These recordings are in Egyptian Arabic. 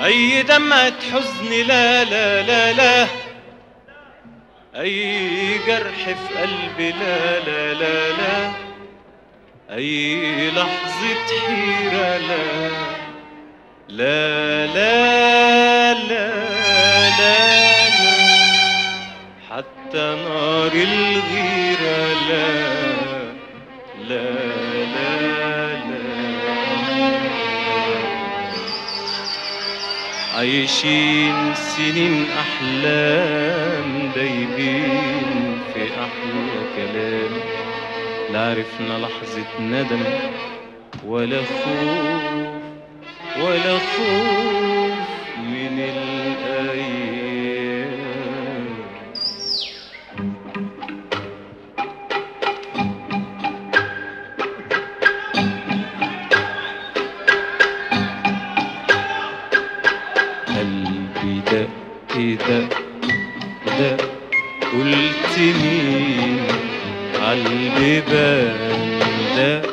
أي دمعة حزن لا لا لا لا أي جرح في قلبي لا لا لا لا أي لحظة حيرة لا لا لا لا لا, لا حتى نار الغيرة لا لا لا لا عايشين سنين أحلام دايبين في أحلى كلام لا عرفنا لحظة ندم ولا خوف ولا خوف من الأيام قلبي دق دق دق قلت مين عالبيبان دق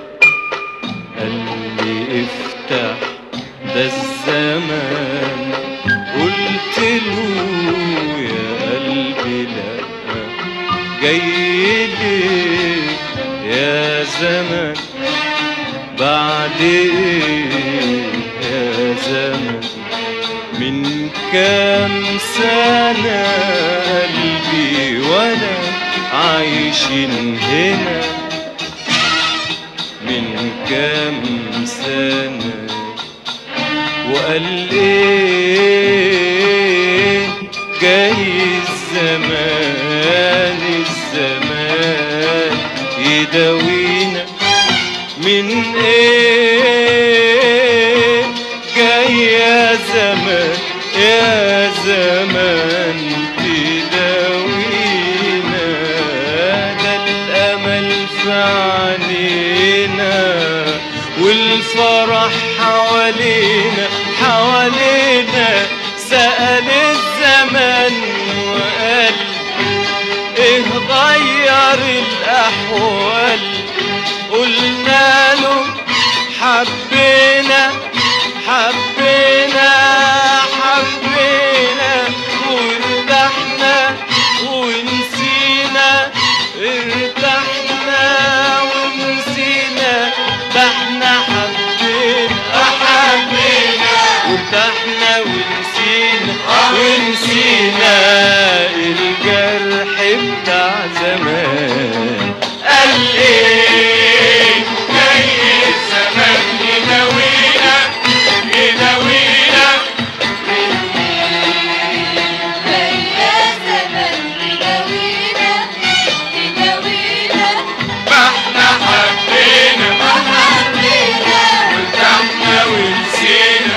قلبي افتح ده الزمان قلت له يا قلبي لا جاي ليه يا زمان بعد ايه يا زمان من كام سنة قلبي وانا عايشين هنا من كام سنة وقال ايه جاي الزمان الزمان يداوينا من ايه جاي يا زمان يا زمان تداوينا ده الامل في عينينا والفرح حوالينا حوالينا سأل الزمان وقال ايه غير الاحوال قلنا له حبينا حبينا حبينا وارتحنا ونسينا ارتحنا ونسينا ده احنا حبينا حبينا وارتحنا ونسينا ونسينا الجرح بتاع زمان قال ايه جاي الزمان يداوينا يداوينا ما احنا حبينا وارتحنا ونسينا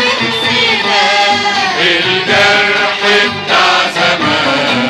الجرح بتاع زمان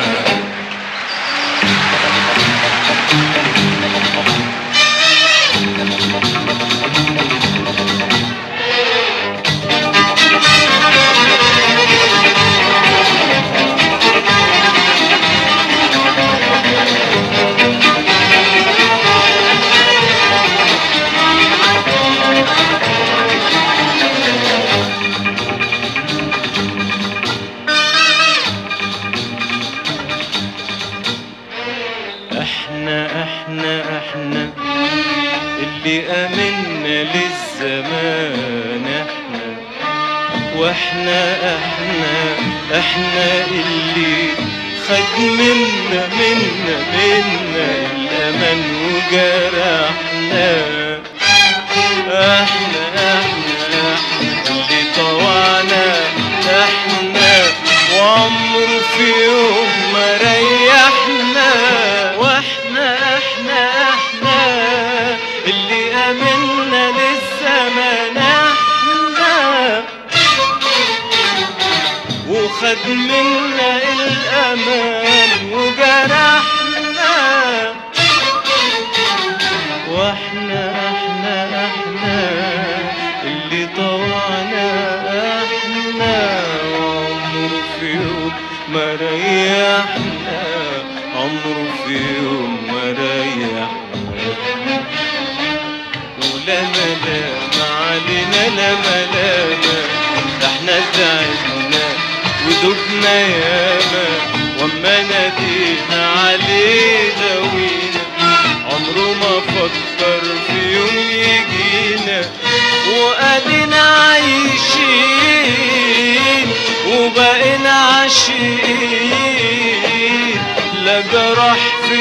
احنا احنا احنا اللي امنا للزمان احنا واحنا احنا احنا اللي خد منا منا منا الامان وجرحنا احنا احنا احنا اللي طوعنا احنا وعمره في يوم ما ريحنا واحنا احنا احنا اللي امنا للزمان احنا وخد منا الامان وجرحنا واحنا احنا احنا اللي طوعنا احنا وعمره في يوم ما ريحنا عمره في يوم ما ريحنا ولا ملام علينا لا ملامة احنا ادعينا فرحنا ياما وما نادينا عليه دوينا عمره ما فكر في يوم يجينا وقالنا عايشين وبقينا عاشقين لا جرح في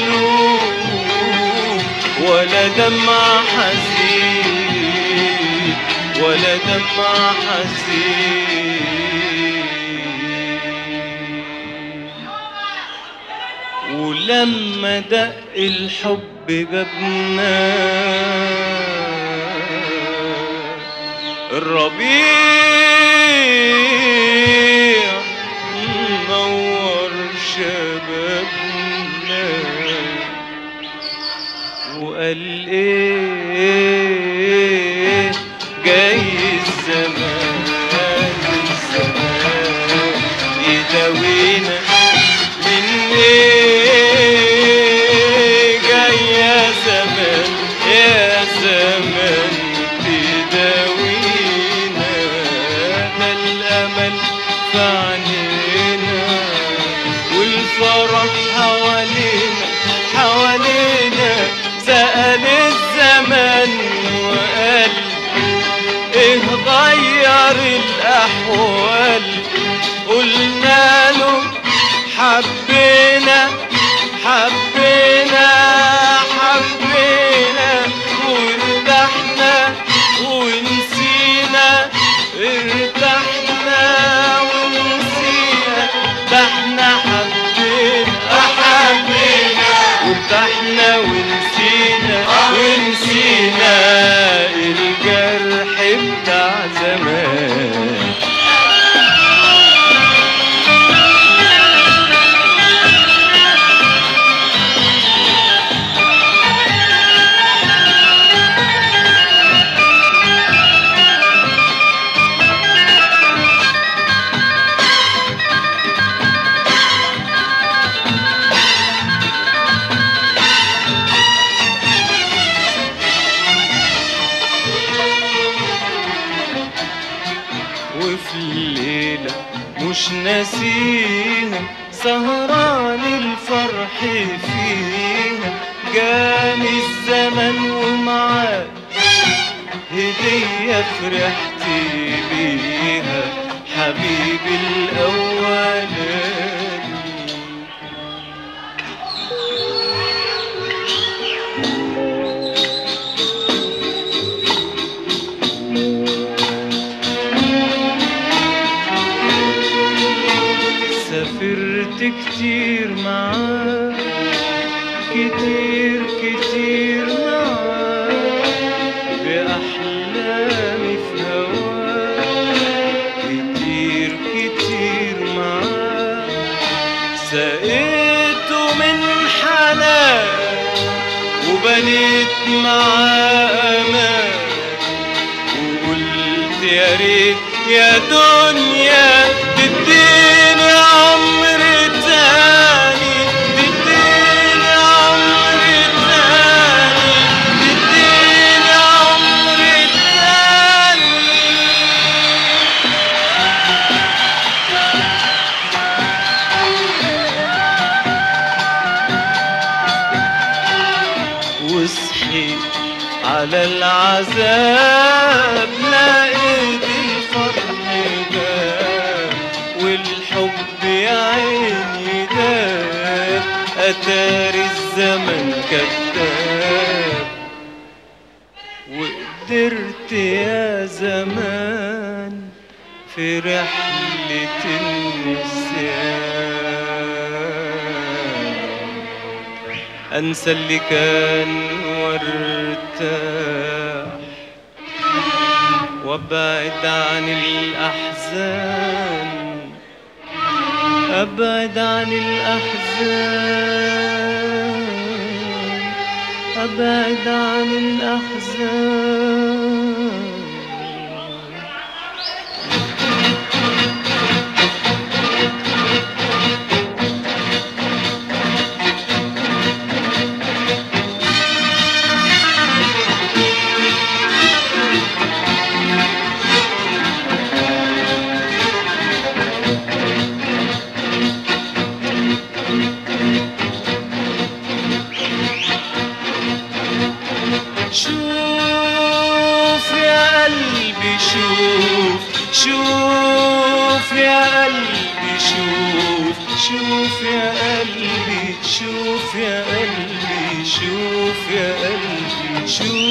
قلوب ولا دمع حزين ولا دمع حزين ولما دق الحب جابنا الربيع منور شبابنا وقال ايه جاي الزمان الزمان يداوينا من ايه جاي يا زمان يا زمان تداوينا ده الامل في عينينا والفرح حوالينا حوالينا سأل الزمان وقال ايه غير الاحوال قلنا له حبينا حبينا حبينا وارتحنا ونسينا ارتحنا ونسينا ده احنا حبينا حبينا وارتحنا ونسينا ونسينا الجرح بتاع زمان وفي الليلة مش ناسيها سهران الفرح فيها جاني الزمن ومعاه هدية فرحت بيها حبيبي الأولاني سافرت كتير معاه كتير كتير معاه بأحلامي في هواه كتير كتير معاه سقيته من حنان وبنيت معاه أمان وقلت يا ريت يا دنيا تديني عمر تاني تديني عمر تاني تديني عمر تاني وصحيت على العذاب لقيت الفرح جاب والحب يا عيني داب أتاري الزمن كذاب وقدرت يا زمان في رحلة النسيان أنسى اللي كان وارتاح وابعد عن الأحزان أبعد عن الأحزان أبعد عن الأحزان شوف يا قلبي شوف شوف يا قلبي شوف شوف يا قلبي شوف يا قلبي شوف يا قلبي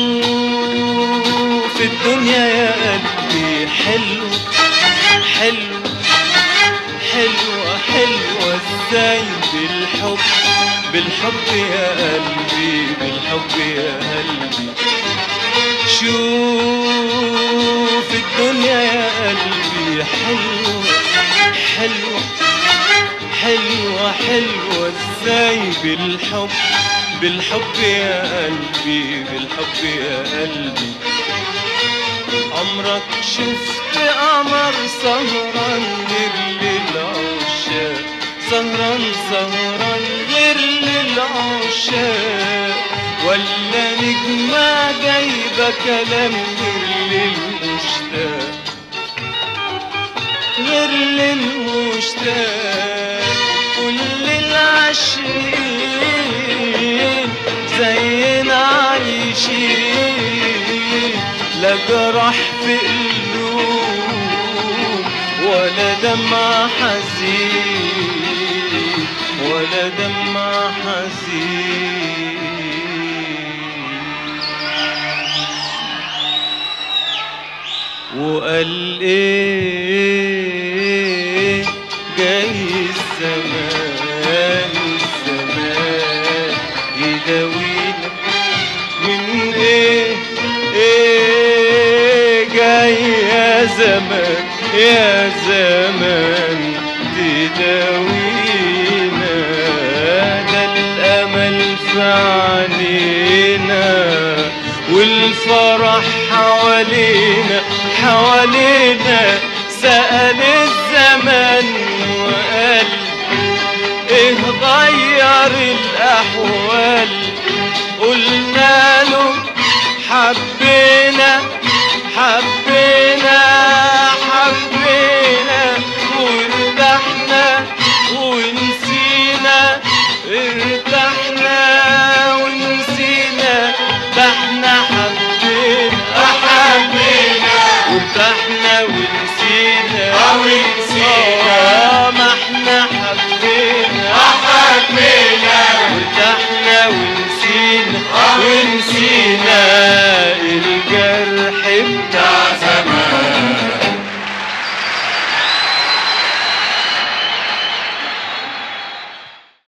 شوف الدنيا يا قلبي حلو حلو حلوة حلوة ازاي بالحب بالحب يا قلبي بالحب يا قلبي شوف الدنيا يا قلبي حلوة حلوة حلوة حلوة ازاي بالحب بالحب يا قلبي بالحب يا قلبي عمرك شفت قمر سهران غير للعشاق سهران سهران غير للعشاق ولا نجمة جايبة كلام غير للمشتاق غير للمشتاق كل العاشقين زينا عايشين لا جرح في قلوب ولا دمع حزين ولا دمع حزين وقال ايه جاي الزمان الزمان يداوينا من ايه ايه جاي يا زمان يا زمان تداوينا ده الامل في عينينا والفرح حوالينا حوالينا سأل الزمان وقال ايه غير الاحوال